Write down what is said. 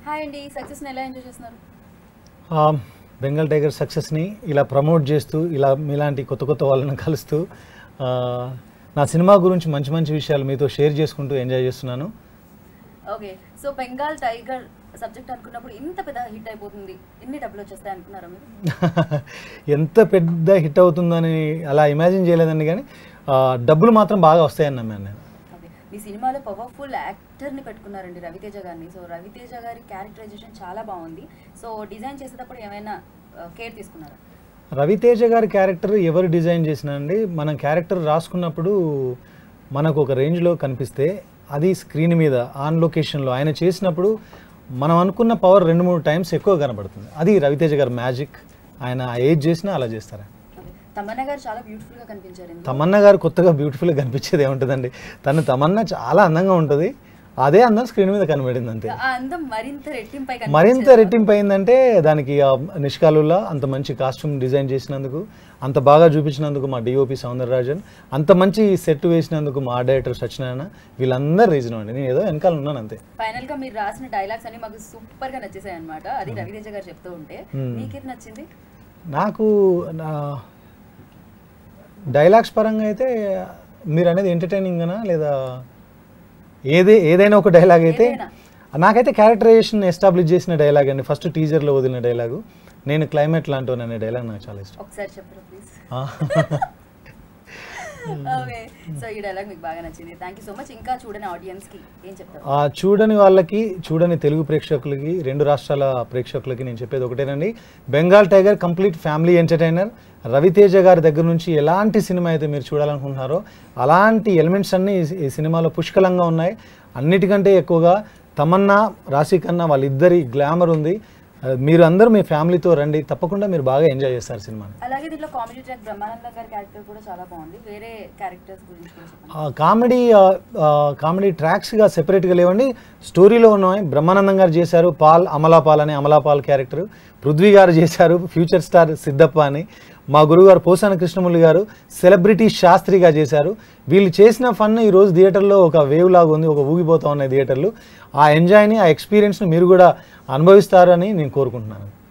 Hi అండి సక్సెస్ని ఎలా ఎంజాయ్ చేస్తున్నారు ఆ, బెంగాల్ టైగర్ సక్సెస్ని ఇలా ప్రమోట్ చేస్తూ ఇలా మీలాంటి కొత్త కొత్త వాళ్ళని కలుస్తూ ఆ, నా సినిమా గురించి మంచి మంచి విషయాలు మీతో షేర్ చేసుకుంటూ ఎంజాయ్ చేస్తున్నాను okay so Bengal tiger subject అనుకున్నప్పుడు ఇంత పెద్ద హిట్ అయిపోతుంది ఎన్ని డబ్బులు వచ్చేస్తాయి అనుకున్నారా మీరు ఎంత పెద్ద హిట్ అవుతుందని అలా ఇమాజిన్ చేయలేదండి కానీ ఆ, డబ్బులు మాత్రం బాగా వస్తాయని నమ్మాను నేను ఓకే మీ సినిమాలో పవర్ఫుల్ యాక్టర్ని పెట్టుకున్నారండి రవితేజ గారిని సో రవితేజ గారి క్యారెక్టరైజేషన్ చాలా బాగుంది సో డిజైన్ చేసేటప్పుడు ఏమైనా కేర్ తీసుకున్నారా రవితేజ గారి క్యారెక్టర్ ఎవరు డిజైన్ చేసినా అండి మనం క్యారెక్టర్ రాసుకున్నప్పుడు మనకు ఒక రేంజ్లో కనిపిస్తే అది స్క్రీన్ మీద ఆన్ లొకేషన్లో ఆయన చేసినప్పుడు మనం అనుకున్న పవర్ రెండు మూడు టైమ్స్ ఎక్కువ కనబడుతుంది అది రవితేజ గారి మ్యాజిక్ ఆయన ఏజ్ చేసినా అలా చేస్తారు ఓకే తమన్నా గారు చాలా బ్యూటిఫుల్ గా కనిపించారు ఇందులో. తమన్నా గారు కొత్తగా బ్యూటిఫుల్గా కనిపించేది ఏముంటుందండి తను తమన్నా చాలా అందంగా ఉంటుంది అదే అందం స్క్రీన్ మీద కనబడింది అంతే ఆ అందం మరింత రెట్టింపై మరింత కనిపించేది. రెట్టింపు అయిందంటే దానికి ఆ నిష్కాలుల్లా అంత మంచి కాస్ట్యూమ్ డిజైన్ చేసినందుకు అంత బాగా చూపించినందుకు మా డిఓపి సౌందరరాజన్ అంత మంచి సెట్ వేసినందుకు మా డైరెక్టర్ సత్యనారాయణ వీళ్ళందరూ రీజన్ అండి నేను ఏదో వెనకాల ఉన్నాను అంతే ఫైనల్ గా మీరు రాసిన డైలాగ్స్ అన్ని మాకు సూపర్ గా నచ్చేసాయి అనమాట అది రవితేజ గారు చెప్తూ ఉంటే Hmm. మీకేది నచ్చింది నాకు నా డైలాగ్స్ పరంగా అయితే మీరు అనేది ఎంటర్టైనింగ్ అనా లేదా ఏదే ఏదైనా ఒక డైలాగ్ అయితే ఏదైనా. నాకైతే క్యారెక్టరైజేషన్ ఎస్టాబ్లిష్ చేసిన డైలాగ్ అండి ఫస్ట్ టీజర్లో వదిలిన డైలాగు నేను క్లైమేట్ లాంటి అనే డైలాగ్ నాకు చాలా ఇష్టం ఒకసారి చెప్పరా ప్లీజ్ ఆ. ఓకే సో ఈ డైలాగ్ మీకు బాగా నచ్చింది థ్యాంక్ యూ సో మచ్ ఇంకా చూడని ఆడియన్స్ కి ఏం చెప్తారు ఆ చూడని వాళ్ళకి చూడని తెలుగు ప్రేక్షకులకి రెండు రాష్ట్రాల ప్రేక్షకులకి నేను చెప్పేది ఒకటేనండి Bengal tiger complete family entertainer Raviteja గారి దగ్గర నుంచి ఎలాంటి సినిమా అయితే మీరు చూడాలనుకుంటున్నారో అలాంటి ఎలిమెంట్స్ అన్నీ ఈ- ఈ సినిమాలో పుష్కలంగా ఉన్నాయి అన్నిటికంటే ఎక్కువగా తమన్నా రాశి కన్నా వాళ్ళిద్దరి గ్లామర్ ఉంది ఆ, మీరు అందరూ మీ ఫ్యామిలీతో రండి తప్పకుండా మీరు బాగా ఎంజాయ్ చేస్తారు సినిమాని అలాగే దీంట్లో కామెడీ ట్రాక్ బ్రహ్మానంద గారి క్యారెక్టర్ కూడా చాలా బాగుంది వేరే క్యారెక్టర్స్ గురించి కూడా చెప్పండి ఆ, కామెడీ ఆ, ఆ, కామెడీ ట్రాక్స్గా సెపరేట్గా లేవండి స్టోరీలో ఉన్నాయి బ్రహ్మానందం గారు చేశారు పాల్ అమలాపాల్ అని అమలాపాల్ క్యారెక్టర్ పృథ్వీ గారు చేశారు ఫ్యూచర్ స్టార్ సిద్ధప్ప అని మా గురుగారు పోసాన కృష్ణమురళి గారు సెలబ్రిటీ శాస్త్రిగా చేశారు వీళ్ళు చేసిన ఫన్ ఈరోజు థియేటర్లో ఒక వేవ్ లాగా ఉంది ఒక ఊగిపోతూ ఉన్నాయి థియేటర్లు ఆ ఎంజాయ్ని ఆ ఎక్స్పీరియన్స్ని మీరు కూడా అనుభవిస్తారని నేను కోరుకుంటున్నాను